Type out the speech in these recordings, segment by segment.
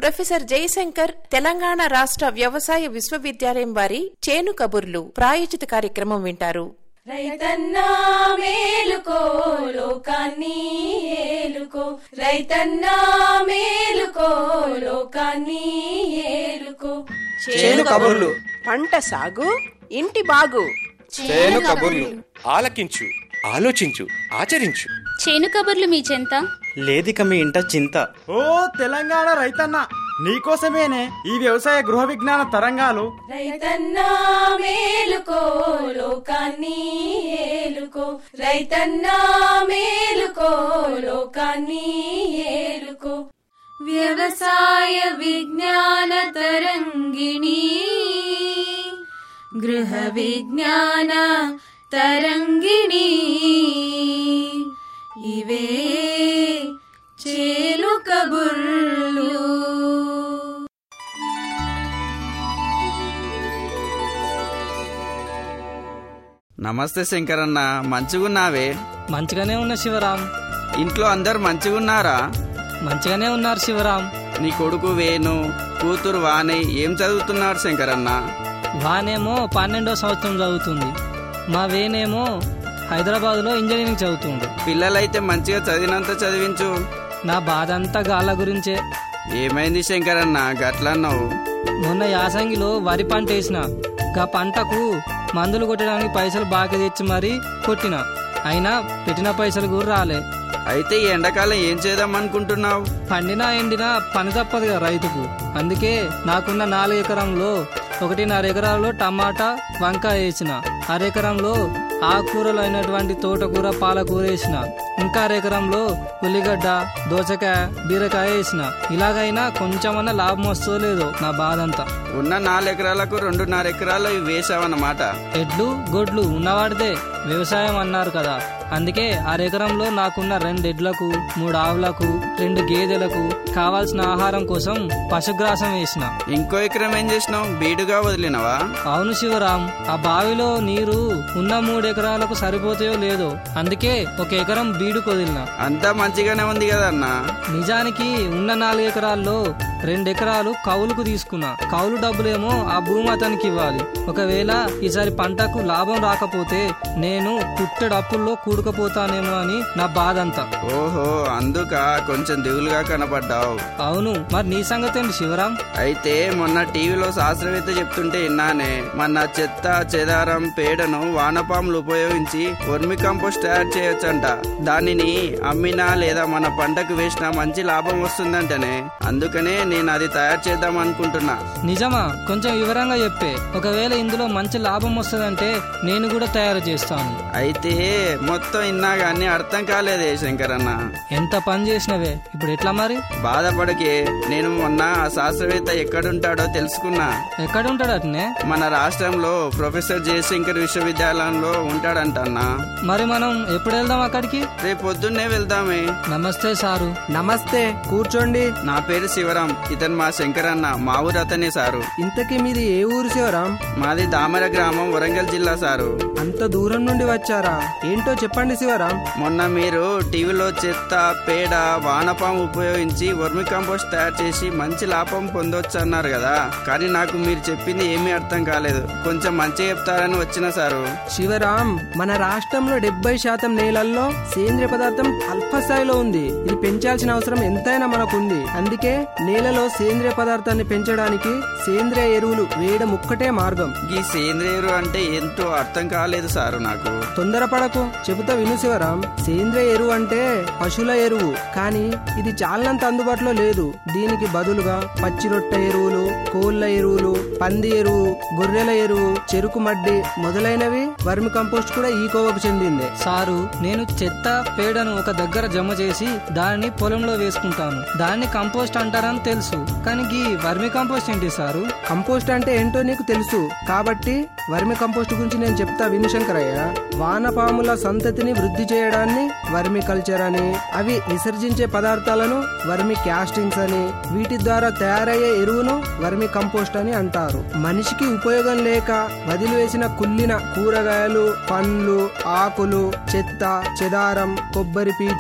professor Jayashankar Telangana రాష్ట్ర వ్యవసాయ విశ్వవిద్యాలయం వారి చేను కబుర్లు ప్రాయోజిత కార్యక్రమం వింటారు రైతన్నా మేలుకో లోకాన్ని ఏలుకో రైతన్నా మేలుకో లోకాన్ని ఏలుకో చేను కబుర్లు పంట సాగు ఇంటి బాగు చేను కబుర్లు ఆలకించు ఆలోచించు ఆచరించు చేను కబుర్లు మీ చెంత లేదిక మీ ఇంట చింత ఓ తెలంగాణ రైతన్న నీకోసమేనే ఈ వ్యవసాయ గృహ విజ్ఞాన తరంగాలు రైతన్నా మేలుకో లోకాన్ని ఏలుకో రైతన్నా మేలుకో లోకాన్ని ఏలుకో వ్యవసాయ విజ్ఞాన తరంగిణి గృహ విజ్ఞాన తరంగిణి ఇవే చేలు కబుర్లు నమస్తే శంకరన్న మంచిగున్నావే మంచిగానే ఉన్న శివరాం ఇంట్లో అందరు మంచిగున్నారా మంచిగానే ఉన్నారు శివరాం నీ కొడుకు వేణు కూతురు వాణి ఏం చదువుతున్నారు శంకరన్న వానేమో పన్నెండో సంవత్సరం చదువుతుంది మా వేనేమో హైదరాబాద్లో ఇంజనీరింగ్ చదువుతుండు పిల్లలైతే మంచిగా చదివినంత చదివించు నా బాధ అంతా గాళ్ళ గురించే ఏమైంది శంకరన్న గట్లన్నావు మొన్న యాసంగిలో వరి పంట వేసిన గా పంటకు మందులు కొట్టడానికి పైసలు బాగా తెచ్చి మరీ కొట్టిన అయినా పెట్టిన పైసలు కూడా రాలే అయితే ఈ ఎండాకాలం ఏం చేద్దాం అనుకుంటున్నావు పండినా ఎండినా పని తప్పదుగా రైతుకు అందుకే నాకున్న నాలుగు ఎకరంలో ఒకటిన్నర ఎకరాల్లో టమాటా వంకాయ వేసిన అరెకరంలో ఆకుకూరలు అయినటువంటి తోటకూర పాలకూర వేసిన ఇంకా అరెకరంలో ఉల్లిగడ్డ దోసకాయ బీరకాయ వేసిన ఇలాగైనా కొంచెమన్నా లాభం వస్తుందో లేదో నా బాధ అంతా ఉన్న నాలుగు ఎకరాలకు రెండున్నర ఎకరాలు వేసావన్నమాట ఎడ్లు గొడ్లు ఉన్నవాడిదే వ్యవసాయం అన్నారు కదా అందుకే అరెకరంలో నాకున్న రెండు ఎడ్లకు మూడు ఆవులకు రెండు గేదెలకు కావాల్సిన ఆహారం కోసం పశుగ్రాసం వేసిన ఇంకో ఎకరం ఏం చేసినావు బీడుగా వదిలినవా అవును శివరాం ఆ బావిలో నీరు ఉన్న మూడు ఎకరాలకు సరిపోతాయో లేదో అందుకే ఒక ఎకరం బీడు కొదిలిన అంతా మంచిగానే ఉంది కదన్నా నిజానికి ఉన్న నాలుగు ఎకరాల్లో రెండు ఎకరాలు కౌలుకు తీసుకున్నా కౌలు డబ్బులేమో ఆ భూమి అతనికి ఇవ్వాలి ఒకవేళ ఈసారి పంటకు లాభం రాకపోతే నేను పుట్టెడు అప్పుల్లో కూడుకపోతానేమో అని నా బాధ అంతా ఓహో అందుక కొంచెం దిగులుగా కనపడ్డావు అవును మరి నీ సంగతి ఏంటి శివరాం అయితే మొన్న టీవీలో శాస్త్రవేత్త చెప్తుంటే విన్నానే మన చెత్త చెదారం పేడను వానపాములు ఉపయోగించి వర్మి కంపోస్ట్ తయారు చేయొచ్చంట దానిని అమ్మినా లేదా మన పంటకు వేసినా మంచి లాభం వస్తుందంటనే అందుకనే నేను అది తయారు చేద్దాం అనుకుంటున్నా నిజమా కొంచెం వివరంగా చెప్పే ఒకవేళ ఇందులో మంచి లాభం వస్తుందంటే నేను కూడా తయారు చేస్తాను అయితే మొత్తం ఇన్నా గానీ అర్థం కాలేదే శంకరన్న ఎంత పని చేసినవే ఇప్పుడు ఎట్లా మరి బాధపడకే నేను మొన్న ఆ శాస్త్రవేత్త ఎక్కడుంటాడో తెలుసుకున్నా ఎక్కడ ఉంటాడు అట్నే మన రాష్ట్రంలో ప్రొఫెసర్ జయశంకర్ విశ్వవిద్యాలయంలో ఉంటాడంటన్నా మరి మనం ఎప్పుడు వెళ్దాం అక్కడికి రేపు పొద్దున్నే వెళ్దామే నమస్తే సారు నమస్తే కూర్చోండి నా పేరు శివరాం ఇతను మా శంకరన్న మా ఊరు అతనే సారు ఇంతకీ మీది ఏ ఊరు శివరాం మాది దామర గ్రామం వరంగల్ జిల్లా సారు అంత దూరం నుండి వచ్చారా ఏంటో చెప్పండి శివరాం మొన్న మీరు టీవీలో చెత్త పేడ వానపాము ఉపయోగించి వర్మి కంపోస్ట్ తయారు చేసి మంచి లాభం పొందొచ్చు అన్నారు కదా కానీ నాకు మీరు చెప్పింది ఏమీ అర్థం కాలేదు కొంచెం మంచిగా చెప్తారని వచ్చిన సారు శివరాం మన రాష్ట్రంలో డెబ్బై శాతం నేలల్లో సేంద్రియ పదార్థం అల్ప స్థాయిలో ఉంది ఇది పెంచాల్సిన అవసరం ఎంతైనా మనకుంది అందుకే నేలలో సేంద్రియ పదార్థాన్ని పెంచడానికి సేంద్రియ ఎరువులు వేయడం ఒక్కటే మార్గం ఈ సేంద్రియ ఎరువు అంటే ఎంతో అర్థం కాలేదు సారు నాకు తొందరపడకు చెబుతా విను శివరాం సేంద్రియ ఎరువు అంటే పశువుల ఎరువు కానీ ఇది చాలనంత అందుబాటులో లేదు దీనికి బదులుగా పచ్చి రొట్టె ఎరువులు కోళ్ల ఎరువులు పంది ఎరువు గొర్రెల ఎరువు చెరుకు మడ్డి మొదలైనవి వర్మి కంపోస్ట్ కూడా ఈ కోవకు చెందింది సారు నేను చెత్త పేడను ఒక దగ్గర జమ చేసి దానిని పొలంలో వేసుకుంటాను దాన్ని కంపోస్ట్ అంటారని తెలుసు కానీ ఈ వర్మి కంపోస్ట్ ఏంటి సారు కంపోస్ట్ అంటే ఏంటో నీకు తెలుసు కాబట్టి వర్మి కంపోస్ట్ గురించి నేను చెప్తా విను శంకరయ్య వానపాముల సంతతిని వృద్ధి చేయడాన్ని వర్మి కల్చర్ అని అవి విసర్జించే పదార్థాలను వర్మి క్యాస్టింగ్స్ అని వీటి ద్వారా తయారయ్యే ఎరువును వర్మి కంపోస్ట్ అని అంటారు మనిషికి ఉపయోగం లేక వదిలివేసిన కుళ్ళిన కూరగాయలు పండ్లు ఆకులు చెత్త చెదారం కొబ్బరి పీచు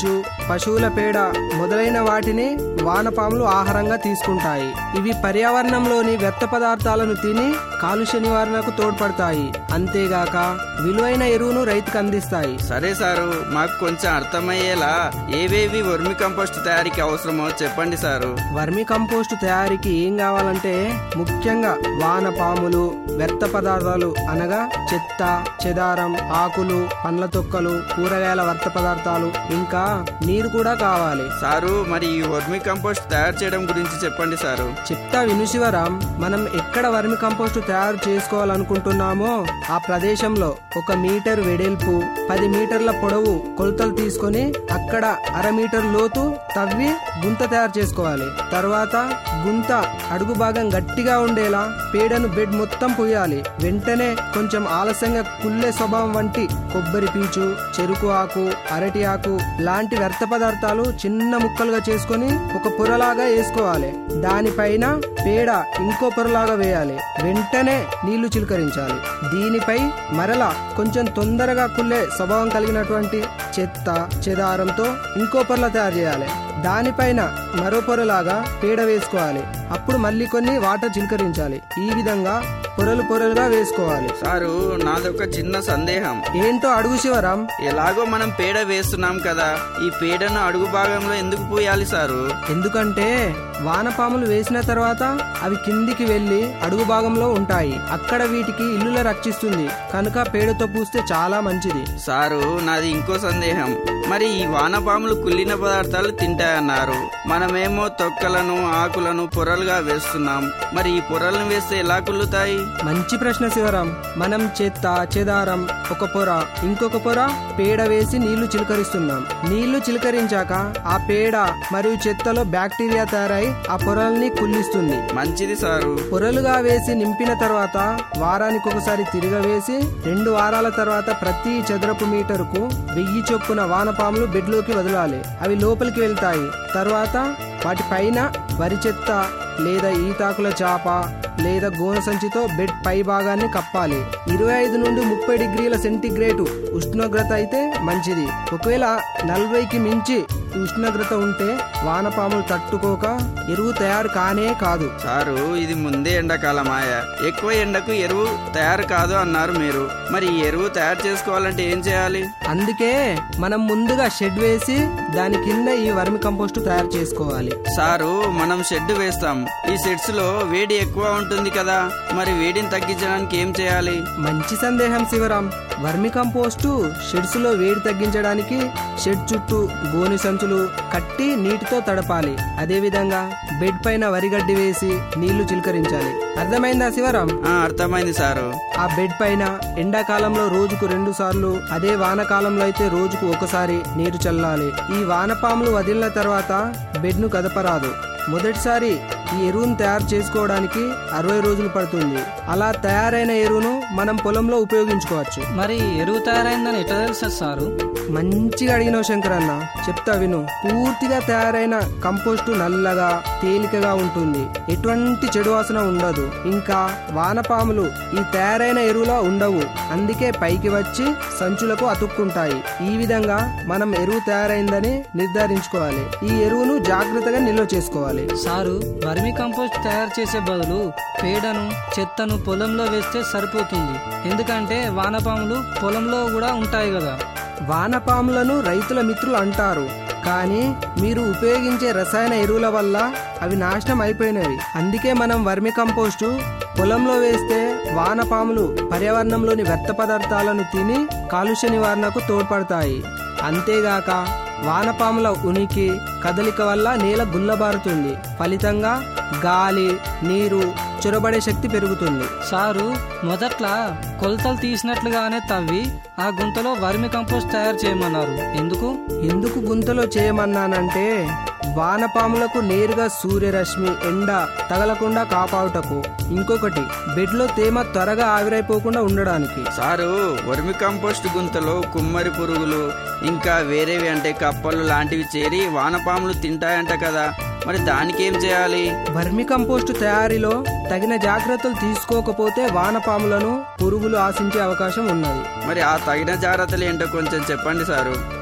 పశువుల పేడ మొదలైన వాటిని వానపాములు ఆహారంగా తీసుకుంటాయి ఇవి పర్యావరణంలోని వ్యర్థ పదార్థాలను తిని కాలుష్య నివారణకు తోడ్పడతాయి అంతేగాక విలువైన ఎరువును రైతుకు అందిస్తాయి సరే సారు మాకు కొంచెం అర్థమయ్యేలా ఏవేవి వర్మి కంపోస్ట్ తయారీకి అవసరమో చెప్పండి సారు వర్మి కంపోస్టు తయారీకి ఏం కావాలంటే ముఖ్యంగా వానపాములు వ్యర్థ పదార్థాలు అనగా చెత్త చెదారం ఆకులు పండ్ల తొక్కలు కూరగాయల వ్యర్థ పదార్థాలు ఇంకా నీరు కూడా కావాలి సారు మరి ఈ వర్మి కంపోస్ట్ తయారు చేయడం గురించి చెప్పండి సారు చెప్తా విను శివరాం మనం ఎక్కడ వర్మి కంపోస్టు తయారు చేసుకోవాలనుకుంటున్నామో ఆ ప్రదేశంలో ఒక మీటర్ వెడల్పు పది మీటర్ల పొడవు కొలతలు తీసుకొని అక్కడ అర మీటర్ లోతు తవ్వి గుంత తయారు చేసుకోవాలి తర్వాత గుంత అడుగు భాగం గట్టిగా ఉండేలా పేడను బెడ్ మొత్తం పోయాలి వెంటనే కొంచెం ఆలస్యంగా కుళ్ళే స్వభావం వంటి కొబ్బరి పీచు చెరుకు ఆకు అరటి ఆకు లాంటి వ్యర్థ పదార్థాలు చిన్న ముక్కలుగా చేసుకొని ఒక పొరలాగా వేసుకోవాలి దానిపైన పేడ ఇంకో పొరలాగా వేయాలి వెంటనే నీళ్లు చిలకరించాలి దీనిపై మరల కొంచెం తొందరగా కుళ్ళే స్వభావం కలిగినటువంటి చెత్త చెదారంతో ఇంకో పొరల తయారు చేయాలి దానిపైన మరో పొరలాగా పేడ వేసుకోవాలి అప్పుడు మళ్ళీ కొన్ని వాటర్ చిలకరించాలి ఈ విధంగా పొరలు పొరలుగా వేసుకోవాలి సారు నాదొక చిన్న సందేహం ఏంటో అడుగు శివరాం ఎలాగో మనం పేడ వేస్తున్నాం కదా ఈ పేడను అడుగు భాగంలో ఎందుకు పోయాలి సారు ఎందుకంటే వానపాములు వేసిన తర్వాత అవి కిందికి వెళ్లి అడుగు భాగంలో ఉంటాయి అక్కడ వీటికి ఇల్లుల రక్షిస్తుంది కనుక పేడతో పూస్తే చాలా మంచిది సారు నాది ఇంకో సందేహం మరి ఈ వానపాములు కుళ్ళిన పదార్థాలు తింటాయన్నారు మనమేమో తొక్కలను ఆకులను పొరలుగా వేస్తున్నాం మరి ఈ పొరలను వేస్తే ఎలా కుళ్ళుతాయి మంచి ప్రశ్న శివరాం మనం చెత్త చెదారం ఒక పొర ఇంకొక పొర పేడ వేసి నీళ్లు చిలకరిస్తున్నాం నీళ్లు చిలకరించాక ఆ పేడ మరియు చెత్తలో బ్యాక్టీరియా తయారై ఆ పొరల్ని కుళ్ళిస్తుంది మంచిది సారు పొరలుగా వేసి నింపిన తర్వాత వారానికి ఒకసారి తిరగవేసి రెండు వారాల తర్వాత ప్రతి చదరపు మీటరుకు వెయ్యి చొప్పున వానపాములు బెడ్లోకి వదలాలి అవి లోపలికి వెళ్తాయి తర్వాత వాటి పైన వరి చెత్త లేదా ఈతాకుల చాప లేదా గోన సంచితో బెడ్ పై భాగాన్ని కప్పాలి ఇరవై ఐదు నుండి ముప్పై డిగ్రీల సెంటీగ్రేడ్ ఉష్ణోగ్రత అయితే మంచిది ఒకవేళ నలభైకి మించి ఉష్ణోగ్రత ఉంటే వానపాములు తట్టుకోక ఎరువు తయారు కానే కాదు సారు ఇది ముందే ఎండాకాలమాయ ఎక్కువ ఎండకు ఎరువు తయారు కాదు అన్నారు మీరు మరి ఈ ఎరువు తయారు చేసుకోవాలంటే ఏం చేయాలి అందుకే మనం ముందుగా షెడ్ వేసి దాని కింద ఈ వర్మి కంపోస్ట్ తయారు చేసుకోవాలి సారు మనం షెడ్ వేస్తాం ఈ షెడ్స్ లో వేడి ఎక్కువ ఉంటుంది కదా మరి వేడిని తగ్గించడానికి ఏం చేయాలి మంచి సందేహం శివరాం వర్మి కంపోస్టు షెడ్స్ లో వేడి తగ్గించడానికి షెడ్ చుట్టూ గోని సంచులు కట్టి నీటితో తడపాలి అదే విధంగా బెడ్ పైన వరిగడ్డి వేసి నీళ్లు చిలకరించాలి అర్థమైందా శివరాం ఆ అర్థమైంది సారు ఆ బెడ్ పైన ఎండాకాలంలో రోజుకు రెండు సార్లు అదే వానకాలంలో అయితే రోజుకు ఒకసారి నీరు చల్లాలి ఈ వానపాములు వదిలిన తర్వాత బెడ్ ను కదపరాదు మొదటిసారి ఈ ఎరువును తయారు చేసుకోవడానికి అరవై రోజులు పడుతుంది అలా తయారైన ఎరువును మనం పొలంలో ఉపయోగించుకోవచ్చు మరి ఎరువు తయారైందని ఎట్లా తెలుసు సారు మంచిగా అడిగినావు శంకర్ అన్న చెప్తా విను పూర్తిగా తయారైన కంపోస్టు నల్లగా తేలికగా ఉంటుంది ఎటువంటి చెడు వాసన ఉండదు ఇంకా వానపాములు ఈ తయారైన ఎరువులో ఉండవు అందుకే పైకి వచ్చి సంచులకు అతుక్కుంటాయి ఈ విధంగా మనం ఎరువు తయారైందని నిర్ధారించుకోవాలి ఈ ఎరువును జాగ్రత్తగా నిల్వ చేసుకోవాలి సారు వర్మి కంపోస్ట్ తయారు చేసే బదులు పేడను చెత్తను పొలంలో వేస్తే సరిపోతుంది ఎందుకంటే వానపాములు పొలంలో కూడా ఉంటాయి కదా వానపాములను రైతుల మిత్రులు అంటారు కానీ మీరు ఉపయోగించే రసాయన ఎరువుల వల్ల అవి నాశనం అయిపోయినవి అందుకే మనం వర్మి కంపోస్టు పొలంలో వేస్తే వానపాములు పర్యావరణంలోని వ్యర్థ పదార్థాలను తిని కాలుష్య నివారణకు తోడ్పడతాయి అంతేగాక వానపాముల ఉనికి కదలిక వల్ల నేల గుల్లబారుతుంది ఫలితంగా గాలి నీరు చొరబడే శక్తి పెరుగుతుంది సారు మొదట్లా కొలతలు తీసినట్లుగానే తవ్వి ఆ గుంతలో వర్మి కంపోస్ట్ తయారు చేయమన్నారు ఎందుకు ఎందుకు గుంతలో చేయమన్నానంటే వానపాములకు నేరుగా సూర్యరశ్మి ఎండ తగలకుండా కాపాడుటకు ఇంకొకటి బెడ్లో తేమ త్వరగా ఆవిరైపోకుండా ఉండడానికి సారు వర్మి కంపోస్ట్ గుంతలో కుమ్మరి పురుగులు ఇంకా వేరేవి అంటే కప్పలు లాంటివి చేరి వానపాములు తింటాయంట కదా మరి దానికి ఏం చేయాలి వర్మి కంపోస్టు తయారీలో తగిన జాగ్రత్తలు తీసుకోకపోతే వానపాములను పురుగులు ఆశించే అవకాశం ఉన్నది మరి ఆ తగిన జాగ్రత్తలు ఏంటో కొంచెం చెప్పండి సారు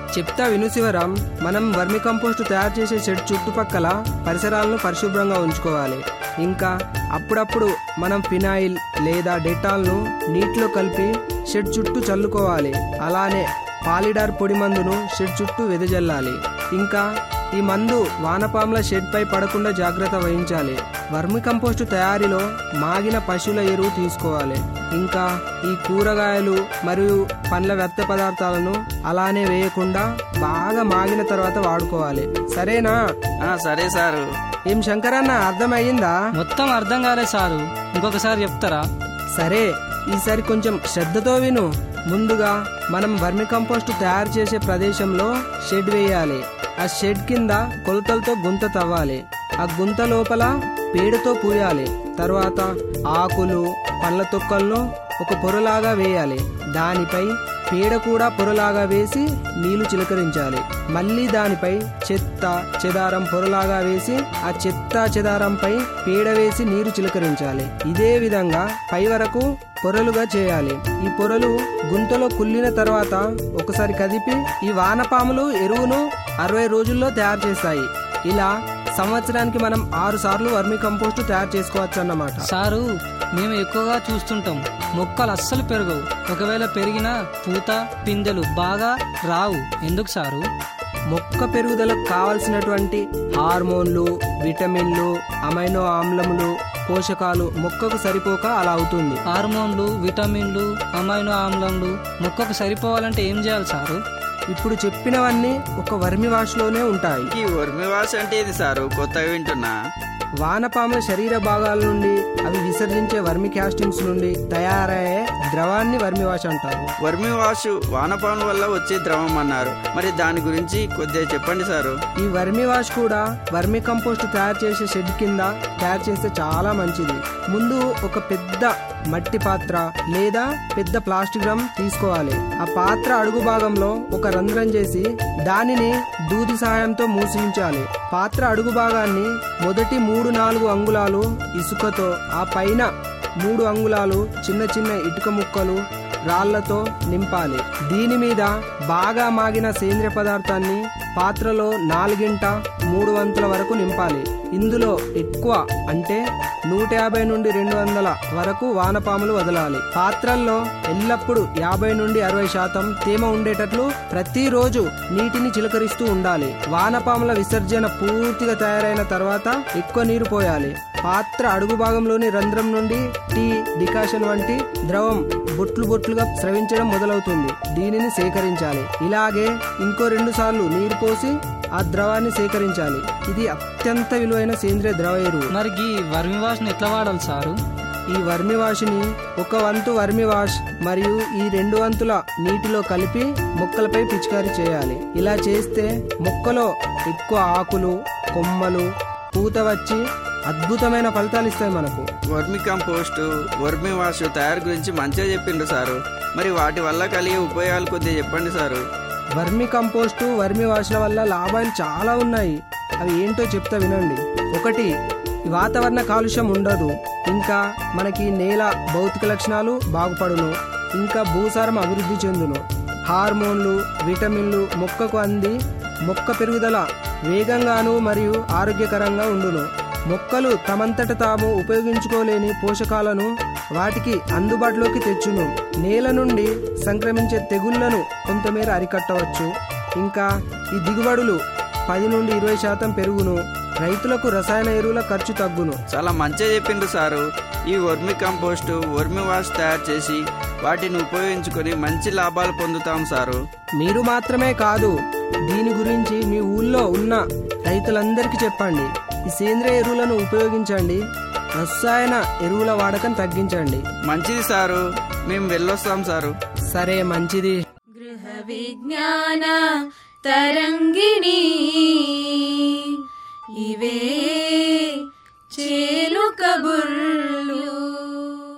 చెప్తా విను శివరాం మనం వర్మి కంపోస్ట్ తయారు చేసే షెడ్ చుట్టుపక్కల పరిసరాలను పరిశుభ్రంగా ఉంచుకోవాలి ఇంకా అప్పుడప్పుడు మనం ఫినాయిల్ లేదా డెటాల్ను నీటిలో కలిపి షెడ్ చుట్టూ చల్లుకోవాలి అలానే పాలిడార్ పొడి మందును షెడ్ చుట్టూ వెదజల్లాలి ఇంకా ఈ మందు వానపాముల షెడ్ పై పడకుండా జాగ్రత్త వహించాలి వర్మి కంపోస్టు తయారీలో మాగిన పశువుల ఎరువు తీసుకోవాలి ఇంకా ఈ కూరగాయలు మరియు పండ్ల వ్యర్థ పదార్థాలను అలానే వేయకుండా బాగా మాగిన తర్వాత వాడుకోవాలి సరేనా ఆ, సరే సారు ఏం శంకరన్న అర్థమయ్యిందా మొత్తం అర్థం కాలేదు సారు ఇంకొకసారి చెప్తారా సరే ఈసారి కొంచెం శ్రద్ధతో విను ముందుగా మనం వర్మి కంపోస్ట్ తయారు చేసే ప్రదేశంలో షెడ్ వేయాలి ఆ షెడ్ కింద కొలతలతో గుంత తవ్వాలి ఆ గుంత లోపల పేడతో పూయాలి తర్వాత ఆకులు పండ్ల తొక్కలను ఒక పొరలాగా వేయాలి దానిపై పేడ కూడా పొరలాగా వేసి నీళ్లు చిలకరించాలి మళ్ళీ దానిపై చెత్త చెదారం పొరలాగా వేసి ఆ చెత్త చెదారంపై పేడ వేసి నీరు చిలకరించాలి ఇదే విధంగా పై వరకు పొరలుగా చేయాలి ఈ పొరలు గుంతలో కుళ్ళిన తర్వాత ఒకసారి కదిపి ఈ వానపాములు ఎరువును అరవై రోజుల్లో తయారు చేస్తాయి ఇలా సంవత్సరానికి మనం ఆరు సార్లు వర్మి కంపోస్ట్ తయారు చేసుకోవచ్చు అన్నమాట సారు మేము ఎక్కువగా చూస్తుంటాం మొక్కలు అస్సలు పెరగవు ఒకవేళ పెరిగినా పూత పిందెలు బాగా రావు ఎందుకు సారు మొక్క పెరుగుదలకు కావలసినటువంటి హార్మోన్లు విటమిన్లు అమైనో ఆమ్లములు పోషకాలు మొక్కకు సరిపోక అలా అవుతుంది హార్మోన్లు విటమిన్లు అమైనో ఆమ్లంలు మొక్కకు సరిపోవాలంటే ఏం చేయాలి సారు ఇప్పుడు చెప్పినవన్నీ ఒక వర్మి వాష్లోనే ఉంటాయి ఈ వర్మి వాష్ అంటే ఇది సారు కొత్తగా వింటున్నా వానపాముల శరీర భాగాల నుండి అవి విసర్జించే వర్మి క్యాస్టింగ్స్ నుండి తయారయ్యే ద్రవాన్ని వర్మి వాష్ అంటారు వర్మి వాష్ వానపాముల వల్ల వచ్చే ద్రవం అన్నారు మరి దాని గురించి కొద్దిగా చెప్పండి సారు ఈ వర్మి వాష్ కూడా వర్మి కంపోస్ట్ తయారు చేసే షెడ్ కింద తయారు చేస్తే చాలా మంచిది ముందు ఒక పెద్ద మట్టి పాత్ర లేదా పెద్ద ప్లాస్టిక్ డ్రమ్ తీసుకోవాలి ఆ పాత్ర అడుగు భాగంలో ఒక రంధ్రం చేసి దానిని దూది సహాయంతో మూసించాలి పాత్ర అడుగు భాగాన్ని మొదటి మూడు నాలుగు అంగుళాలు ఇసుకతో ఆ పైన మూడు అంగుళాలు చిన్న చిన్న ఇటుక ముక్కలు రాళ్లతో నింపాలి దీని మీద బాగా మాగిన సేంద్రియ పదార్థాన్ని పాత్రలో నాలుగింట మూడు వంతుల వరకు నింపాలి ఇందులో ఎక్కువ అంటే నూట యాభై నుండి రెండు వందల వరకు వానపాములు వదలాలి పాత్రల్లో ఎల్లప్పుడూ యాభై నుండి అరవై శాతం తేమ ఉండేటట్లు ప్రతిరోజు నీటిని చిలకరిస్తూ ఉండాలి వానపాముల విసర్జన పూర్తిగా తయారైన తర్వాత ఎక్కువ నీరు పోయాలి పాత్ర అడుగు భాగంలోని రంధ్రం నుండి టీ డికాషన్ వంటి ద్రవం బొట్లు బొట్లుగా స్రవించడం మొదలవుతుంది దీనిని సేకరించాలి ఇలాగే ఇంకో రెండు సార్లు నీరు పోసి ఆ ద్రవాన్ని సేకరించాలి ఇది అత్యంత విలువైన సేంద్రియ ద్రవ ఎరువు మరి ఈ వర్మి వాష్ని ఎట్లా వాడాలి సారు ఈ వర్మి వాష్ని ఒక వంతు వర్మి వాష్ మరియు ఈ రెండు వంతుల నీటిలో కలిపి మొక్కలపై పిచికారీ చేయాలి ఇలా చేస్తే మొక్కలో ఎక్కువ ఆకులు కొమ్మలు పూత వచ్చి అద్భుతమైన ఫలితాలు ఇస్తాయి మనకు వర్మి కంపోస్ట్ వర్మి వాష్ తయారు గురించి మంచిగా చెప్పిండ్రు సారు మరి వాటి వల్ల కలిగే ఉపయోగాలు కొద్దిగా చెప్పండి సారు వర్మి కంపోస్టు వర్మి వాష్ల వల్ల లాభాలు చాలా ఉన్నాయి అవి ఏంటో చెప్తా వినండి ఒకటి ఈ వాతావరణ కాలుష్యం ఉండదు ఇంకా మనకి నేల భౌతిక లక్షణాలు బాగుపడును ఇంకా భూసారం అభివృద్ధి చెందును హార్మోన్లు విటమిన్లు మొక్కకు అంది మొక్క పెరుగుదల వేగంగాను మరియు ఆరోగ్యకరంగా ఉండును మొక్కలు తమంతట తాము ఉపయోగించుకోలేని పోషకాలను వాటికి అందుబాటులోకి తెచ్చును నేల నుండి సంక్రమించే తెగుళ్లను కొంతమేర అరికట్టవచ్చు ఇంకా ఈ దిగుబడులు పది నుండి ఇరవై శాతం పెరుగును రైతులకు రసాయన ఎరువుల ఖర్చు తగ్గును చాలా మంచిగా చెప్పిండ్రు సారు ఈ వర్మి కంపోస్ట్ వర్మి వాష్ తయారు చేసి వాటిని ఉపయోగించుకొని మంచి లాభాలు పొందుతాం సారు మీరు మాత్రమే కాదు దీని గురించి మీ ఊళ్ళో ఉన్న రైతులందరికీ చెప్పండి ఈ సేంద్రియ ఎరువులను ఉపయోగించండి రసాయన ఎరువుల వాడకం తగ్గించండి మంచిది సారు మేము వెళ్ళొస్తాం సారు సరే మంచిది గృహ విజ్ఞాన తరంగిణి ఇవే చేలు కబుర్లు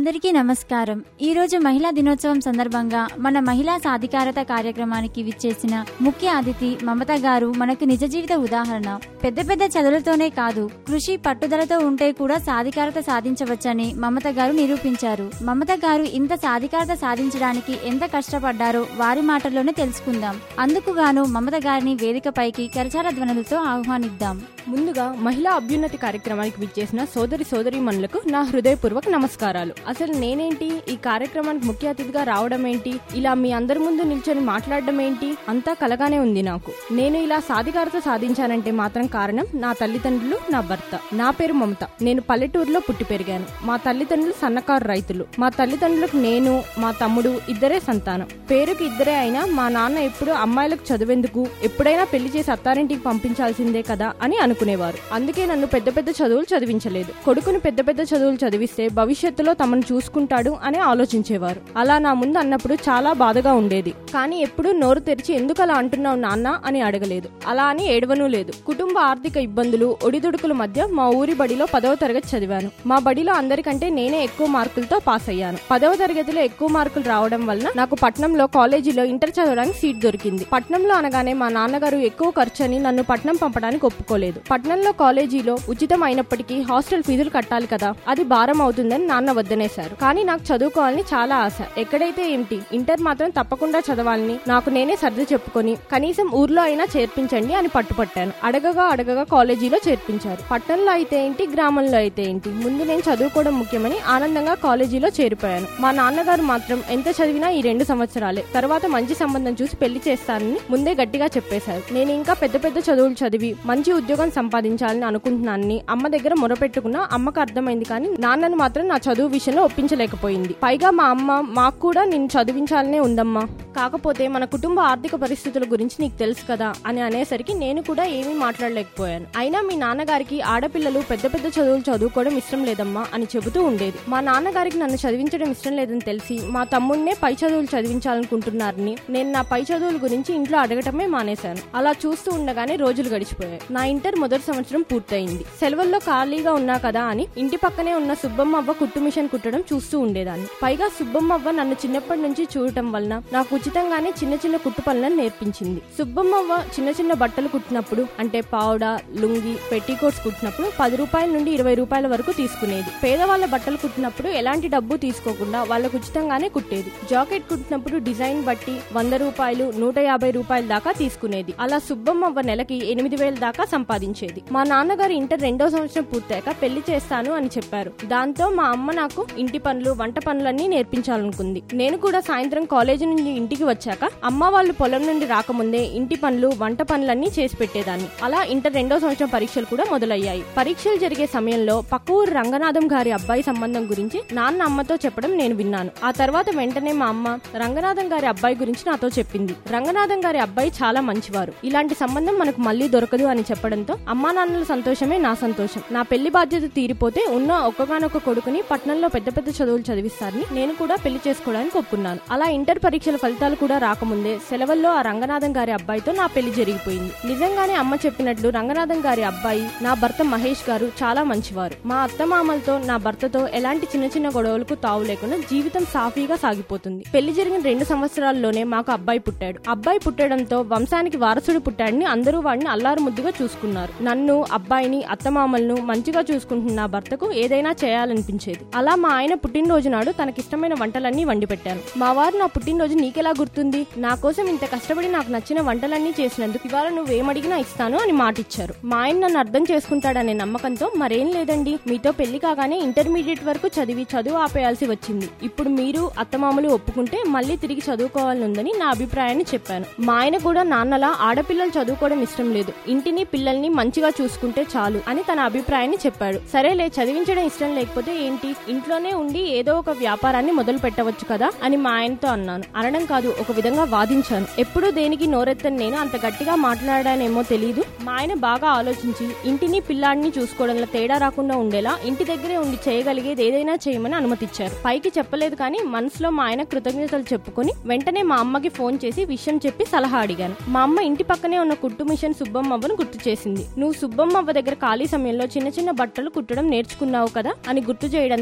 అందరికీ నమస్కారం ఈ రోజు మహిళా దినోత్సవం సందర్భంగా మన మహిళా సాధికారత కార్యక్రమానికి విచ్చేసిన ముఖ్య అతిథి మమత గారు మనకు నిజ జీవిత ఉదాహరణ పెద్ద పెద్ద చదువులతోనే కాదు కృషి పట్టుదలతో ఉంటే కూడా సాధికారత సాధించవచ్చని మమత గారు నిరూపించారు మమత గారు ఇంత సాధికారత సాధించడానికి ఎంత కష్టపడ్డారో వారి మాటల్లోనే తెలుసుకుందాం అందుకు గాను మమత గారిని వేదికపైకి కరచాల ధ్వనులతో ఆహ్వానిద్దాం ముందుగా మహిళా అభ్యున్నతి కార్యక్రమానికి విచ్చేసిన సోదరి సోదరిమణులకు నా హృదయపూర్వక నమస్కారాలు అసలు నేనేంటి ఈ కార్యక్రమానికి ముఖ్య అతిథిగా రావడం ఏంటి ఇలా మీ అందరి ముందు నిల్చొని మాట్లాడడం ఏంటి అంతా కలగానే ఉంది నాకు నేను ఇలా సాధికారత సాధించానంటే మాత్రం కారణం నా తల్లిదండ్రులు నా భర్త నా పేరు మమత నేను పల్లెటూరులో పుట్టి పెరిగాను మా తల్లిదండ్రులు సన్నకారు రైతులు మా తల్లిదండ్రులకు నేను మా తమ్ముడు ఇద్దరే సంతానం పేరుకి ఇద్దరే అయినా మా నాన్న ఎప్పుడు అమ్మాయిలకు చదువెందుకు ఎప్పుడైనా పెళ్లి చేసి అత్తారింటికి పంపించాల్సిందే కదా అని అనుకునేవారు అందుకే నన్ను పెద్ద పెద్ద చదువులు చదివించలేదు కొడుకుని పెద్ద పెద్ద చదువులు చదివిస్తే భవిష్యత్తులో తమను చూసుకుంటాడు అని ఆలోచించేవారు అలా నా ముందు అన్నప్పుడు చాలా బాధగా ఉండేది కానీ ఎప్పుడూ నోరు తెరిచి ఎందుకు అలా అంటున్నావు నాన్న అని అడగలేదు అలా అని ఏడవనూ లేదు కుటుంబ ఆర్థిక ఇబ్బందులు ఒడిదుడుకుల మధ్య మా ఊరి బడిలో పదవ తరగతి చదివాను మా బడిలో అందరికంటే నేనే ఎక్కువ మార్కులతో పాస్ అయ్యాను పదవ తరగతిలో ఎక్కువ మార్కులు రావడం వలన నాకు పట్నంలో కాలేజీలో ఇంటర్ చదవడానికి సీట్ దొరికింది పట్నంలో అనగానే మా నాన్నగారు ఎక్కువ ఖర్చు అని నన్ను పట్నం పంపడానికి ఒప్పుకోలేదు పట్నంలో కాలేజీలో ఉచితం అయినప్పటికీ హాస్టల్ ఫీజులు కట్టాలి కదా అది భారం అవుతుందని నాన్న వద్దనేశారు కానీ నాకు చదువుకోవాలని చాలా ఆశ ఎక్కడైతే ఏమిటి ఇంటర్ మాత్రం తప్పకుండా చదవాలని నాకు నేనే సర్ది చెప్పుకొని కనీసం ఊర్లో అయినా చేర్పించండి అని పట్టుపట్టాను అడగగా అడగగా కాలేజీలో చేర్పించారు పట్టణంలో అయితే ఏంటి గ్రామంలో అయితే ఏంటి ముందు నేను చదువుకోవడం ముఖ్యమని ఆనందంగా కాలేజీలో చేరిపోయాను మా నాన్నగారు మాత్రం ఎంత చదివినా ఈ రెండు సంవత్సరాలే తర్వాత మంచి సంబంధం చూసి పెళ్లి చేస్తానని ముందే గట్టిగా చెప్పేశారు నేను ఇంకా పెద్ద పెద్ద చదువులు చదివి మంచి ఉద్యోగం సంపాదించాలని అనుకుంటున్నానని అమ్మ దగ్గర మొరపెట్టుకున్నా అమ్మకు అర్థమైంది కానీ నాన్నను మాత్రం నా చదువు విషయంలో ఒప్పించలేకపోయింది పైగా మా అమ్మ మాకు కూడా నిన్ను చదివించాలనే ఉందమ్మా కాకపోతే మన కుటుంబ ఆర్థిక పరిస్థితుల గురించి నీకు తెలుసు కదా అని అనేసరికి నేను కూడా ఏమీ మాట్లాడలేకపోయాను అయినా మీ నాన్నగారికి ఆడపిల్లలు పెద్ద పెద్ద చదువులు చదువుకోవడం ఇష్టం లేదమ్మా అని చెబుతూ ఉండేది మా నాన్నగారికి నన్ను చదివించడం ఇష్టం లేదని తెలిసి మా తమ్ముడినే పై చదువులు చదివించాలనుకుంటున్నారని నేను నా పై చదువుల గురించి ఇంట్లో అడగటమే మానేశాను అలా చూస్తూ ఉండగానే రోజులు గడిచిపోయాయి నా ఇంటర్ మొదటి సంవత్సరం పూర్తయింది సెలవుల్లో ఖాళీగా ఉన్నా కదా అని ఇంటి పక్కనే ఉన్న సుబ్బమ్మ అవ్వ కుట్టు మిషన్ కుట్టడం చూస్తూ ఉండేదాన్ని పైగా సుబ్బమ్మ అవ్వ నన్ను చిన్నప్పటి నుంచి చూడటం వలన నాకు ఉచితంగానే చిన్న చిన్న కుట్టు పనులను నేర్పించింది సుబ్బమ్మ అవ్వ చిన్న చిన్న బట్టలు కుట్టినప్పుడు అంటే పావుడా లుంగి పెట్టికోట్స్ కుట్టినప్పుడు పది రూపాయల నుండి ఇరవై రూపాయల వరకు తీసుకునేది పేదవాళ్ళ బట్టలు కుట్టినప్పుడు ఎలాంటి డబ్బు తీసుకోకుండా వాళ్ళకు ఉచితంగానే కుట్టేది జాకెట్ కుట్టినప్పుడు డిజైన్ బట్టి వంద రూపాయలు నూట యాభై రూపాయల దాకా తీసుకునేది అలా సుబ్బమ్మ అవ్వ నెలకి ఎనిమిది వేల దాకా సంపాదించేది మా నాన్నగారు ఇంటర్ రెండో సంవత్సరం పూర్తయ్యాక పెళ్లి చేస్తాను అని చెప్పారు దాంతో మా అమ్మ నాకు ఇంటి పనులు వంట పనులన్నీ నేర్పించాలనుకుంది నేను కూడా సాయంత్రం కాలేజీ నుండి ఇంటికి వచ్చాక అమ్మ వాళ్ళు పొలం నుండి రాకముందే ఇంటి పనులు వంట పనులన్నీ చేసి పెట్టేదాన్ని అలా ఇంటర్ రెండో సంవత్సరం పరీక్షలు కూడా మొదలయ్యాయి పరీక్షలు జరిగే సమయంలో పక్క ఊరు రంగనాథం గారి అబ్బాయి సంబంధం గురించి నాన్న అమ్మతో చెప్పడం నేను విన్నాను ఆ తర్వాత వెంటనే మా అమ్మ రంగనాథం గారి అబ్బాయి గురించి నాతో చెప్పింది రంగనాథం గారి అబ్బాయి చాలా మంచివారు ఇలాంటి సంబంధం మనకు మళ్ళీ దొరకదు అని చెప్పడంతో అమ్మా నాన్నల సంతోషమే నా సంతోషం నా పెళ్లి బాధ్యత తీరిపోతే ఉన్న ఒక్కగానొక్క కొడుకుని పట్నంలో పెద్ద పెద్ద చదువులు చదివిస్తారని నేను కూడా పెళ్లి చేసుకోవడానికి ఒప్పుకున్నాను అలా ఇంటర్ పరీక్షల ఫలితాలు కూడా రాకముందే సెలవుల్లో ఆ రంగనాథం గారి అబ్బాయితో నా పెళ్లి జరిగిపోయింది నిజంగానే అమ్మ చెప్పినట్లు రంగనాథం గారి అబ్బాయి నా భర్త మహేష్ గారు చాలా మంచివారు మా అత్తమామలతో నా భర్తతో ఎలాంటి చిన్న చిన్న గొడవలకు తావు లేకుండా జీవితం సాఫీగా సాగిపోతుంది పెళ్లి జరిగిన రెండు సంవత్సరాల్లోనే మాకు అబ్బాయి పుట్టాడు అబ్బాయి పుట్టడంతో వంశానికి వారసుడు పుట్టాడని అందరూ వాడిని అల్లారు ముద్దుగా చూసుకున్నారు నన్ను అబ్బాయిని అత్తమామలను మంచిగా చూసుకుంటున్న నా భర్తకు ఏదైనా చేయాలనిపించేది అలా మా ఆయన పుట్టినరోజు నాడు తనకిష్టమైన వంటలన్నీ వండి పెట్టాను మా వారు నా పుట్టినరోజు నీకెలా గుర్తుంది నా కోసం ఇంత కష్టపడి నాకు నచ్చిన వంటలన్నీ చేసినందుకు ఇవాళ నువ్వేమడిగినా ఇస్తాను అని మాటిచ్చారు మా ఆయన నన్ను అర్థం చేసుకుంటాడనే నమ్మకంతో మరేం లేదండి మీతో పెళ్లి కాగానే ఇంటర్మీడియట్ వరకు చదివి చదువు ఆపేయాల్సి వచ్చింది ఇప్పుడు మీరు అత్తమామలు ఒప్పుకుంటే మళ్ళీ తిరిగి చదువుకోవాలని ఉందని నా అభిప్రాయాన్ని చెప్పాను మా ఆయన కూడా నాన్నలా ఆడపిల్లలు చదువుకోవడం ఇష్టం లేదు ఇంటిని పిల్లల్ని మంచిగా చూసుకుంటే చాలు అని తన అభిప్రాయాన్ని చెప్పాడు సరేలే చదివించడం ఇష్టం లేకపోతే ఏంటి ఇంట్లోనే ఉండి ఏదో ఒక వ్యాపారాన్ని మొదలు పెట్టవచ్చు కదా అని మా ఆయనతో అన్నాను అనడం కాదు ఒక విధంగా వాదించాను ఎప్పుడూ దేనికి నోరెత్తని నేను అంత గట్టిగా మాట్లాడానేమో తెలియదు మా ఆయన బాగా ఆలోచించి ఇంటిని పిల్లాడిని చూసుకోవడంలో తేడా రాకుండా ఉండేలా ఇంటి దగ్గరే ఉండి చేయగలిగేది ఏదైనా చేయమని అనుమతిచ్చారు పైకి చెప్పలేదు కానీ మనసులో మా ఆయన కృతజ్ఞతలు చెప్పుకొని వెంటనే మా అమ్మకి ఫోన్ చేసి విషయం చెప్పి సలహా అడిగాను మా అమ్మ ఇంటి పక్కనే ఉన్న కుట్టు మిషన్ సుబ్బమ్మవ్వను గుర్తు చేసింది నువ్వు సుబ్బమ్మవ్వ దగ్గర ఖాళీ సమయంలో చిన్న చిన్న బట్టలు కుట్టడం నేర్చుకున్నావు కదా అని గుర్తు చేయడంతో మళ్ళీ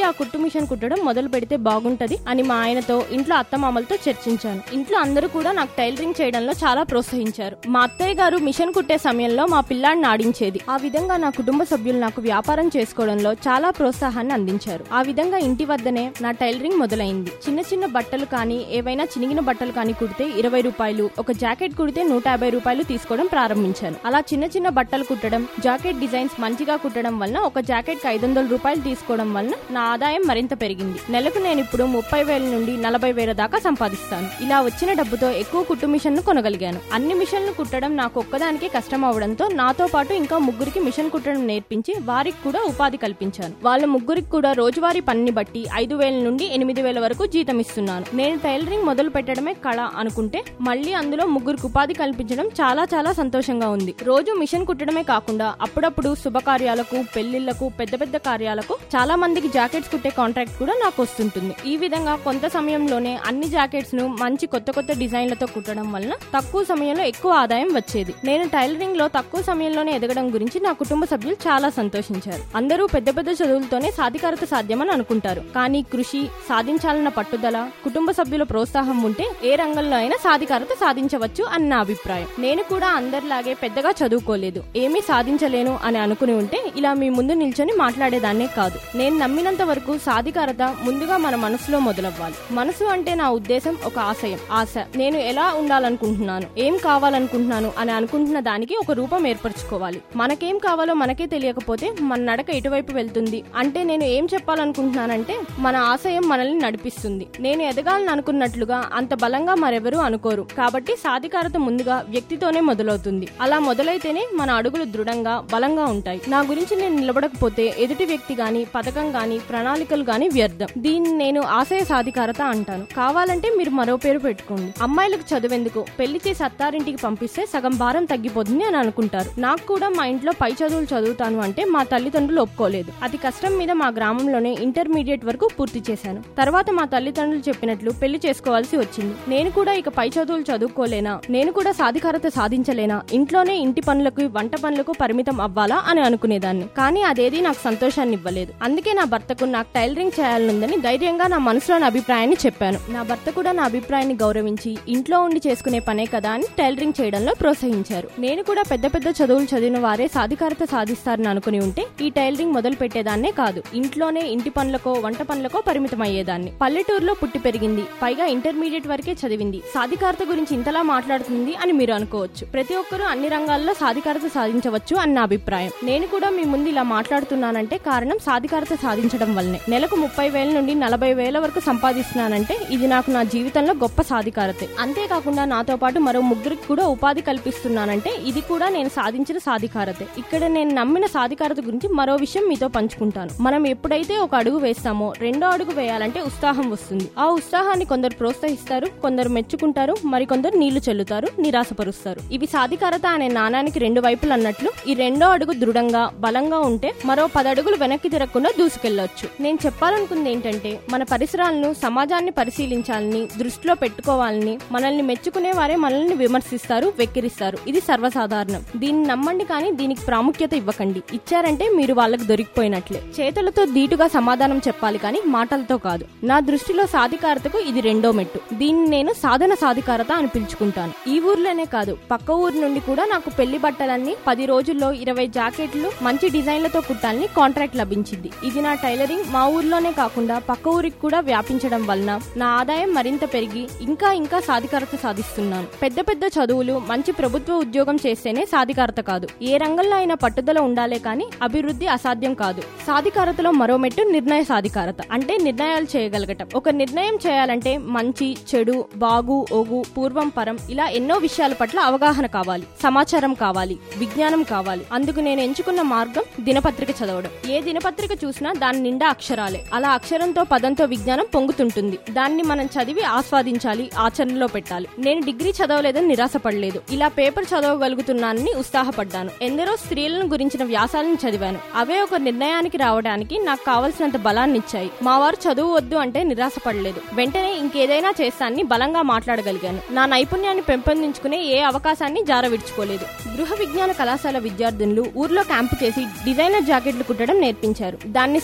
ఆ కుట్టు మిషన్ కుట్టడం మొదలు పెడితే బాగుంటది అని మా ఆయనతో ఇంట్లో అత్తమామలతో చర్చించాను ఇంట్లో అందరూ కూడా నాకు టైలరింగ్ చేయడంలో చాలా ప్రోత్సహించారు మా అత్తయ్య గారు మిషన్ కుట్టే సమయంలో మా పిల్లాడిని ఆడించేది ఆ విధంగా నా కుటుంబ సభ్యులు నాకు వ్యాపారం చేసుకోవడంలో చాలా ప్రోత్సాహాన్ని అందించారు ఆ విధంగా ఇంటి వద్దనే నా టైలరింగ్ మొదలైంది చిన్న చిన్న బట్టలు కానీ ఏవైనా చినిగిన బట్టలు కానీ కుడితే ఇరవై రూపాయలు ఒక జాకెట్ కుడితే నూట యాభై రూపాయలు తీసుకోవడం ప్రారంభించాను అలా చిన్న చిన్న బట్టలు కుట్టడం జాకెట్ డిజైన్స్ మంచిగా కుట్టడం వలన ఒక జాకెట్ కి ఐదు వందల రూపాయలు తీసుకోవడం వలన నా ఆదాయం మరింత పెరిగింది నెలకు నేను ఇప్పుడు ముప్పై వేల నుండి నలభై వేల దాకా సంపాదిస్తాను ఇలా వచ్చిన డబ్బుతో ఎక్కువ కుట్టు మిషన్ ను కొనగలిగాను అన్ని మిషన్లు కుట్టడం నాకు ఒక్కదానికే కష్టం అవడంతో నాతో పాటు ఇంకా ముగ్గురికి మిషన్ కుట్టడం నేర్పించి వారికి కూడా ఉపాధి కల్పించాను వాళ్ళ ముగ్గురికి కూడా రోజువారీ పనిని బట్టి ఐదు వేల నుండి ఎనిమిది వేల వరకు జీతం ఇస్తున్నాను నేను టైలరింగ్ మొదలు పెట్టడమే కళ అనుకుంటే మళ్ళీ అందులో ముగ్గురికి ఉపాధి కల్పించడం చాలా చాలా సంతోషంగా ఉంది రోజు మిషన్ కుట్టడమే కాకుండా అప్పుడప్పుడు శుభకార్యాలకు పెళ్లిళ్లకు పెద్ద పెద్ద కార్యాలకు చాలా మందికి జాకెట్స్ కుట్టే కాంట్రాక్ట్ కూడా నాకు వస్తుంటుంది ఈ విధంగా కొంత సమయంలోనే అన్ని జాకెట్స్ ను మంచి కొత్త కొత్త డిజైన్లతో కుట్టడం వలన తక్కువ సమయంలో ఎక్కువ ఆదాయం వచ్చేది నేను టైలరింగ్ లో తక్కువ సమయంలోనే ఎదగడం గురించి నా కుటుంబ సభ్యులు చాలా సంతోషించారు అందరూ పెద్ద పెద్ద చదువులతోనే సాధికారత సాధ్యమని అనుకుంటారు కానీ కృషి సాధించాలన్న పట్టుదల కుటుంబ సభ్యుల ప్రోత్సాహం ఉంటే ఏ రంగంలో అయినా సాధికారత సాధించవచ్చు అని నా అభిప్రాయం నేను కూడా అందరిలాగే పెద్దగా చదువుకోలేదు ఏమీ సాధించలేను అని అనుకుని ఉంటే ఇలా మీ ముందు నిల్చొని మాట్లాడేదాన్నే కాదు నేను నమ్మినంత వరకు సాధికారత ముందుగా మన మనసులో మొదలవ్వాలి మనసు అంటే నా ఉద్దేశం ఒక ఆశయం ఆశ నేను ఎలా ఉండాలనుకుంటున్నాను ఏం కావాలనుకుంటున్నాను అని అనుకుంటున్న దానికి ఒక రూపం ఏర్పరచుకోవాలి మనకేం కావాలో మనకే తెలియకపోతే మన నడక ఎటువైపు వెళ్తుంది అంటే నేను ఏం చెప్పాలనుకుంటున్నానంటే మన ఆశయం మనల్ని నడిపిస్తుంది నేను ఎదగాలని అనుకున్నట్లుగా అంత బలంగా మరెవరూ అనుకోరు కాబట్టి సాధికారత ముందుగా వ్యక్తితోనే మొదలవుతుంది అలా మొదలైతేనే మన అడుగులు దృఢంగా బలంగా ఉంటాయి నా గురించి నేను నిలబడకపోతే ఎదుటి వ్యక్తి గాని పథకం గాని ప్రణాళికలు గాని వ్యర్థం దీన్ని నేను ఆశయ సాధికారత అంటాను కావాలంటే మీరు మరో పేరు పెట్టుకోండి అమ్మాయిలకు చదువెందుకు పెళ్లి చేసి అత్తారింటికి పంపిస్తే సగం భారం తగ్గిపోతుంది అని అనుకుంటారు నాకు కూడా మా ఇంట్లో పై చదువులు చదువుతాను అంటే మా తల్లిదండ్రులు ఒప్పుకోలేదు అతి కష్టం మీద మా గ్రామంలోనే ఇంటర్మీడియట్ వరకు పూర్తి చేశాను తర్వాత మా తల్లిదండ్రులు చెప్పినట్లు పెళ్లి చేసుకోవాల్సి వచ్చింది నేను కూడా ఇక పై చదువులు చదువుకోలేనా నేను కూడా సాధికారత సాధించలేనా ఇంట్లోనే ఇంటి పనులకు వంట పనులకు పరిమితం అవ్వాలా అని అనుకునేదాన్ని కానీ అదేది నాకు సంతోషాన్ని ఇవ్వలేదు అందుకే నా భర్తకు నాకు టైలరింగ్ చేయాలనుందని ధైర్యంగా నా మనసులోని అభిప్రాయాన్ని చెప్పాను నా భర్త కూడా నా అభిప్రాయాన్ని గౌరవించి ఇంట్లో ఉండి చేసుకునే పనే కదా అని టైలరింగ్ చేయడంలో ప్రోత్సహించారు నేను కూడా పెద్ద పెద్ద చదువులు చదివిన వారే సాధికారత సాధిస్తారని అనుకుని ఉంటే ఈ టైలరింగ్ మొదలు పెట్టేదాన్నే కాదు ఇంట్లోనే ఇంటి పనులకో వంట పనులకో పరిమితం అయ్యేదాన్ని పల్లెటూరులో పుట్టి పెరిగింది పైగా ఇంటర్మీడియట్ వరకే చదివింది సాధికారత గురించి ఇంతలా మాట్లాడుతుంది అని మీరు అనుకోవచ్చు ప్రతి ఒక్కరూ అన్ని రంగాల్లో సాధికారత సాధించవచ్చు అన్న అభిప్రాయం నేను కూడా మీ ముందు ఇలా మాట్లాడుతున్నానంటే కారణం సాధికారత సాధించడం వల్లనే నెలకు ముప్పై వేల నుండి నలభై వేల వరకు సంపాదిస్తున్నానంటే ఇది నాకు నా జీవితంలో గొప్ప సాధికారతే అంతేకాకుండా నాతో పాటు మరో ముగ్గురికి కూడా ఉపాధి కల్పిస్తున్నానంటే ఇది కూడా నేను సాధించిన సాధికారతే ఇక్కడ నేను నమ్మిన సాధికారత గురించి మరో విషయం మీతో పంచుకుంటాను మనం ఎప్పుడైతే ఒక అడుగు వేస్తామో రెండో అడుగు వేయాలంటే ఉత్సాహం వస్తుంది ఆ ఉత్సాహాన్ని కొందరు ప్రోత్సహిస్తారు కొందరు మెచ్చుకుంటారు మరికొందరు నీళ్లు చల్లుతారు నిరాశపరుస్తారు ఇవి సాధికారత అనే నాణానికి రెండు వైపులు అన్నట్లు ఈ రెండో అడుగు దృఢంగా బలంగా ఉంటే మరో పదడుగులు వెనక్కి తిరగకుండా దూసుకెళ్లొచ్చు నేను చెప్పాలనుకుంది ఏంటంటే మన పరిసరాలను సమాజాన్ని పరిశీలించాలని దృష్టిలో పెట్టుకోవాలని మనల్ని మెచ్చుకునే వారే మనల్ని విమర్శిస్తారు వెక్కిరిస్తారు ఇది సర్వసాధారణం దీన్ని నమ్మండి కానీ దీనికి ప్రాముఖ్యత ఇవ్వకండి ఇచ్చారంటే మీరు వాళ్ళకి దొరికిపోయినట్లే చేతులతో ధీటుగా సమాధానం చెప్పాలి కానీ మాటలతో కాదు నా దృష్టిలో సాధికారతకు ఇది రెండో మెట్టు దీన్ని నేను సాధన సాధికారత అని పిలుచుకుంటాను ఈ ఊర్లోనే కాదు పక్క ఊరు నుండి కూడా నాకు పెళ్లి బట్టలన్నీ పది రోజుల్లో ఇరవై జాకెట్లు మంచి డిజైన్లతో కుట్టాలని కాంట్రాక్ట్ లభించింది ఇది నా టైలరింగ్ మా ఊర్లోనే కాకుండా పక్క ఊరికి కూడా వ్యాపించడం వలన నా ఆదాయం మరింత పెరిగి ఇంకా ఇంకా సాధికారత సాధిస్తున్నాను పెద్ద పెద్ద చదువులు మంచి ప్రభుత్వ ఉద్యోగం చేస్తేనే సాధికారత కాదు ఏ రంగంలో అయినా పట్టుదల ఉండాలే కానీ అభివృద్ధి అసాధ్యం కాదు సాధికారతలో మరో మెట్టు నిర్ణయ సాధికారత అంటే నిర్ణయాలు చేయగలగటం ఒక నిర్ణయం చేయాలంటే మంచి చెడు బాగు ఓగు పూర్వం పరం ఇలా ఎన్నో విషయాల పట్ల అవగాహన కావాలి సమాచారం కావాలి విజ్ఞానం కావాలి అందుకు నేను ఎంచుకున్న మార్గం దినపత్రిక చదవడం ఏ దినపత్రిక చూసినా దాని నిండా అక్షరాలే అలా అక్షరంతో పదంతో విజ్ఞానం పొంగుతుంటుంది దాన్ని మనం చదివి ఆస్వాదించాలి ఆచరణలో పెట్టాలి నేను డిగ్రీ చదవలేదని నిరాశపడలేదు ఇలా పేపర్ చదవగలుగుతున్నానని ఉత్సాహపడ్డాను ఎందరో స్త్రీలను గురించిన వ్యాసాలను చదివాను అవే ఒక నిర్ణయానికి రావడానికి నాకు కావలసినంత బలాన్ని ఇచ్చాయి మా వారు చదువు వద్దు అంటే నిరాశపడలేదు వెంటనే ఇంకేదైనా చేస్తానని బలంగా మాట్లాడగలిగాను నా నైపుణ్యాన్ని పెంపొందించుకునే ఏ అవకాశాన్ని జార విడుచుకోలేదు గృహ విజ్ఞాన కళాశాల విద్యార్థులు ఊర్లో క్యాంపు చేసి డిజైనర్ జాకెట్లు కుట్టడం నేర్పించారు దాన్ని సద్వినియోగం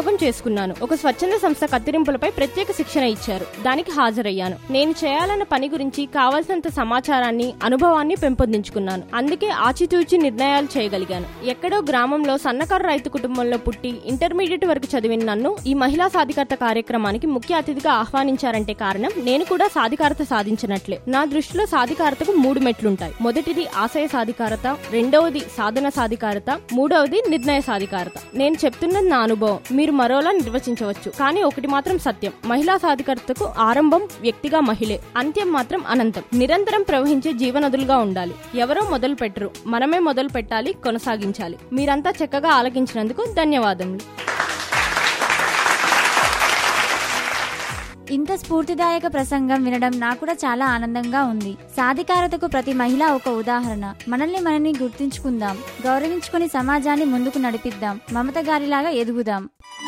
సద్వినియోగం చేసుకున్నాను ఒక స్వచ్ఛంద సంస్థ కత్తిరింపులపై ప్రత్యేక శిక్షణ ఇచ్చారు దానికి హాజరయ్యాను నేను చేయాలన్న పని గురించి కావాల్సినంత సమాచారాన్ని అనుభవాన్ని పెంపొందించుకున్నాను అందుకే ఆచితూచి నిర్ణయాలు చేయగలిగాను ఎక్కడో గ్రామంలో సన్నకారు రైతు కుటుంబంలో పుట్టి ఇంటర్మీడియట్ వరకు చదివిన నన్ను ఈ మహిళా సాధికారత కార్యక్రమానికి ముఖ్య అతిథిగా ఆహ్వానించారంటే కారణం నేను కూడా సాధికారత సాధించినట్లే నా దృష్టిలో సాధికారతకు మూడు మెట్లుంటాయి మొదటిది ఆశయ సాధికారత రెండవది సాధన సాధికారత మూడవది నిర్ణయ సాధికారత నేను చెప్తున్నది నా అనుభవం మీరు మరోలా నిర్వచించవచ్చు కానీ ఒకటి మాత్రం సత్యం మహిళా సాధికారతకు ఆరంభం వ్యక్తిగా మహిళే అంత్యం మాత్రం అనంతం నిరంతరం ప్రవహించే జీవనదులుగా ఉండాలి ఎవరో మొదలు పెట్టరు మనమే మొదలు పెట్టాలి కొనసాగించాలి మీరంతా చక్కగా ఆలకించినందుకు ధన్యవాదములు ఇంత స్ఫూర్తిదాయక ప్రసంగం వినడం నాకు కూడా చాలా ఆనందంగా ఉంది సాధికారతకు ప్రతి మహిళ ఒక ఉదాహరణ మనల్ని మనల్ని గుర్తించుకుందాం గౌరవించుకుని సమాజాన్ని ముందుకు నడిపిద్దాం మమత గారిలాగా ఎదుగుదాం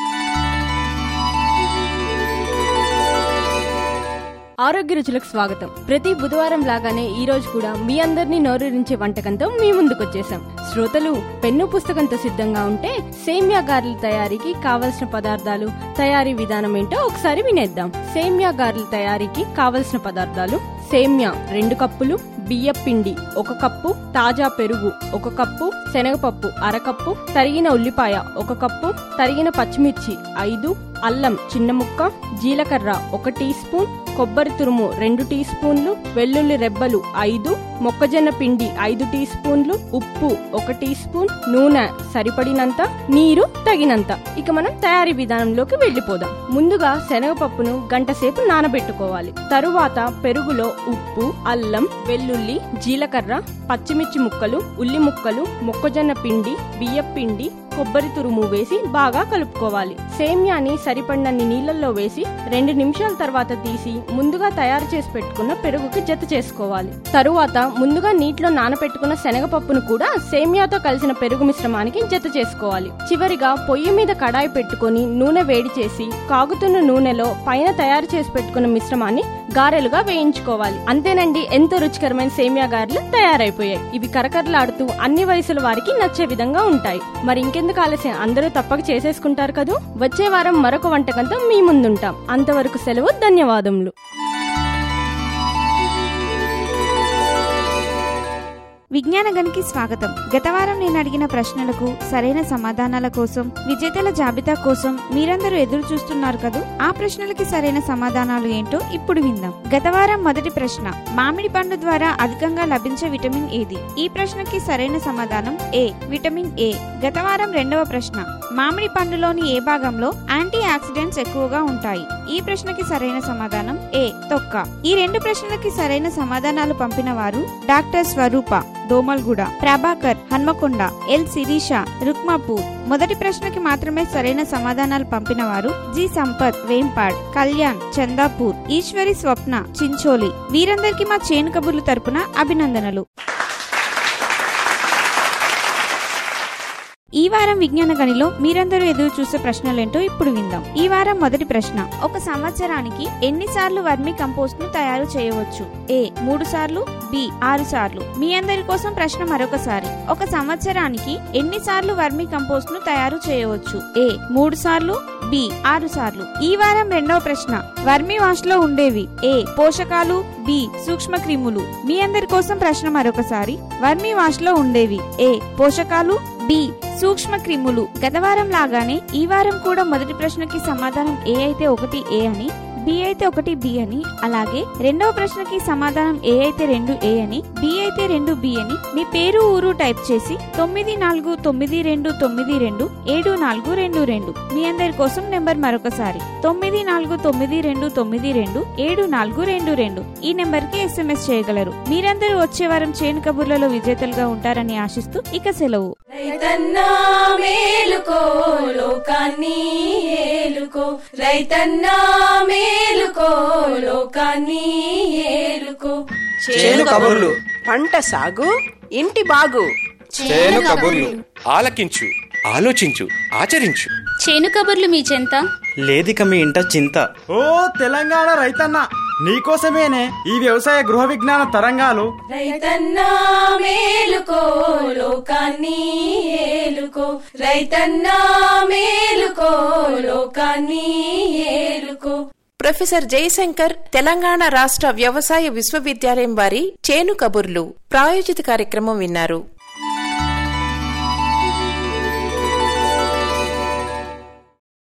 ఆరోగ్య రుచులకు స్వాగతం ప్రతి బుధవారం లాగానే ఈ రోజు కూడా మీ అందరినీ నోరూరించే వంటకంతో మీ ముందుకొచ్చేసాం శ్రోతలు పెన్ను పుస్తకంతో సిద్ధంగా ఉంటే సేమ్యా గారెల తయారీకి కావలసిన పదార్థాలు తయారీ విధానం ఏంటో ఒకసారి వినేద్దాం సేమ్యా గారెల తయారీకి కావలసిన పదార్థాలు సేమ్యా రెండు కప్పులు బియ్యం పిండి ఒక కప్పు తాజా పెరుగు ఒక కప్పు శనగపప్పు అరకప్పు తరిగిన ఉల్లిపాయ ఒక కప్పు తరిగిన పచ్చిమిర్చి ఐదు అల్లం చిన్న ముక్క జీలకర్ర ఒక టీ స్పూన్ కొబ్బరి తురుము రెండు టీ స్పూన్లు వెల్లుల్లి రెబ్బలు ఐదు మొక్కజొన్న పిండి ఐదు టీ స్పూన్లు ఉప్పు ఒక టీ స్పూన్ నూనె సరిపడినంత నీరు తగినంత ఇక మనం తయారీ విధానంలోకి వెళ్లిపోదాం ముందుగా శనగపప్పును గంట సేపు నానబెట్టుకోవాలి తరువాత పెరుగులో ఉప్పు అల్లం వెల్లుల్లి జీలకర్ర పచ్చిమిర్చి ముక్కలు ఉల్లి ముక్కలు మొక్కజొన్న పిండి బియ్యం పిండి కొబ్బరి తురుము వేసి బాగా కలుపుకోవాలి సేమ్యాని సరిపడినన్ని నీళ్ళల్లో వేసి రెండు నిమిషాల తర్వాత తీసి ముందుగా తయారు చేసి పెట్టుకున్న పెరుగుకి జత చేసుకోవాలి తరువాత ముందుగా నీటిలో నానపెట్టుకున్న శనగపప్పును కూడా సేమ్యాతో కలిసిన పెరుగు మిశ్రమానికి జత చేసుకోవాలి చివరిగా పొయ్యి మీద కడాయి పెట్టుకొని నూనె వేడి చేసి కాగుతున్న నూనెలో పైన తయారు చేసి పెట్టుకున్న మిశ్రమాన్ని గారెలుగా వేయించుకోవాలి అంతేనండి ఎంతో రుచికరమైన సేమియా గారెలు తయారైపోయాయి ఇవి కరకరలాడుతూ అన్ని వయసుల వారికి నచ్చే విధంగా ఉంటాయి మరి ఇంకెందుకు ఆలస్యం అందరూ తప్పక చేసేసుకుంటారు కదూ వచ్చే వారం మరొక వంటకంతో మీ ముందుంటాం అంతవరకు సెలవు ధన్యవాదములు విజ్ఞాన గనికి స్వాగతం గత వారం నేను అడిగిన ప్రశ్నలకు సరైన సమాధానాల కోసం విజేతల జాబితా కోసం మీరందరూ ఎదురు చూస్తున్నారు కదూ ఆ ప్రశ్నలకి సరైన సమాధానాలు ఏంటో ఇప్పుడు విందాం గత వారం మొదటి ప్రశ్న మామిడి పండు ద్వారా అధికంగా లభించే విటమిన్ ఏది ఈ ప్రశ్నకి సరైన సమాధానం ఏ విటమిన్ ఏ గత వారం రెండవ ప్రశ్న మామిడి పండులోని ఏ భాగంలో యాంటీ ఆక్సిడెంట్స్ ఎక్కువగా ఉంటాయి ఈ ప్రశ్నకి సరైన సమాధానం ఏ తొక్క ఈ రెండు ప్రశ్నలకి సరైన సమాధానాలు పంపిన వారు డాక్టర్ స్వరూప దోమల్గూడ ప్రభాకర్ హన్మకొండ ఎల్ శిరీష రుక్మాపూర్ మొదటి ప్రశ్నకి మాత్రమే సరైన సమాధానాలు పంపిన వారు జి సంపత్ వేంపాడ్ కళ్యాణ్ చందాపూర్ ఈశ్వరి స్వప్న చించోలి వీరందరికీ మా చేను కబుర్లు తరపున అభినందనలు ఈ వారం విజ్ఞాన గనిలో మీరందరూ ఎదురు చూసే ప్రశ్నలేంటో ఇప్పుడు విందాం ఈ వారం మొదటి ప్రశ్న ఒక సంవత్సరానికి ఎన్నిసార్లు వర్మి కంపోస్ట్ ను తయారు చేయవచ్చు ఏ మూడు సార్లు బి ఆరు సార్లు మీ అందరి కోసం ప్రశ్న మరొకసారి ఒక సంవత్సరానికి ఎన్నిసార్లు వర్మి కంపోస్ట్ ను తయారు చేయవచ్చు ఏ మూడు సార్లు బి ఆరు సార్లు ఈ వారం రెండవ ప్రశ్న వర్మి వాష్ లో ఉండేవి ఏ పోషకాలు బి సూక్ష్మ క్రిములు మీ అందరి కోసం ప్రశ్న మరొకసారి వర్మి వాష్ లో ఉండేవి ఏ పోషకాలు బి సూక్ష్మ క్రిములు గత వారం లాగానే ఈ వారం కూడా మొదటి ప్రశ్నకి సమాధానం ఏ అయితే ఒకటి ఏ అని బి అయితే ఒకటి బి అని అలాగే రెండవ ప్రశ్నకి సమాధానం ఏ అయితే రెండు ఏ అని బి అయితే రెండు బి అని మీ పేరు ఊరు టైప్ చేసి తొమ్మిది నాలుగు తొమ్మిది రెండు తొమ్మిది రెండు ఏడు నాలుగు రెండు రెండు మీ అందరి కోసం నెంబర్ మరొకసారి తొమ్మిది నాలుగు తొమ్మిది రెండు తొమ్మిది రెండు ఏడు నాలుగు రెండు రెండు ఈ నెంబర్ కి ఎస్ఎంఎస్ చేయగలరు మీరందరూ వచ్చే వారం చేను కబుర్లలో విజేతలుగా ఉంటారని ఆశిస్తూ ఇక సెలవు రైతన్నా మేలుకో లోకాన్ని ఏలుకో రైతన్నా మేలుకో లోకాన్ని ఏలుకో చేను కబుర్లు పంట సాగు ఇంటి బాగు చేను కబుర్లు ఆలకించు ఆలోచించు ఆచరించు చేను కబుర్లు మీ చెంత లేదిక మీ ఇంట చింత ఓ తెలంగాణ రైతన్న నీకోసమేనే ఈ వ్యవసాయ గృహ విజ్ఞాన తరంగాలు రైతన్నా మేలుకో లోకాన్ని ఏలుకో రైతన్నా మేలుకో లోకాన్ని ఏలుకో ప్రొఫెసర్ జయశంకర్ తెలంగాణ రాష్ట్ర వ్యవసాయ విశ్వవిద్యాలయం వారి చేను కబుర్లు ప్రాయోజిత కార్యక్రమం విన్నారు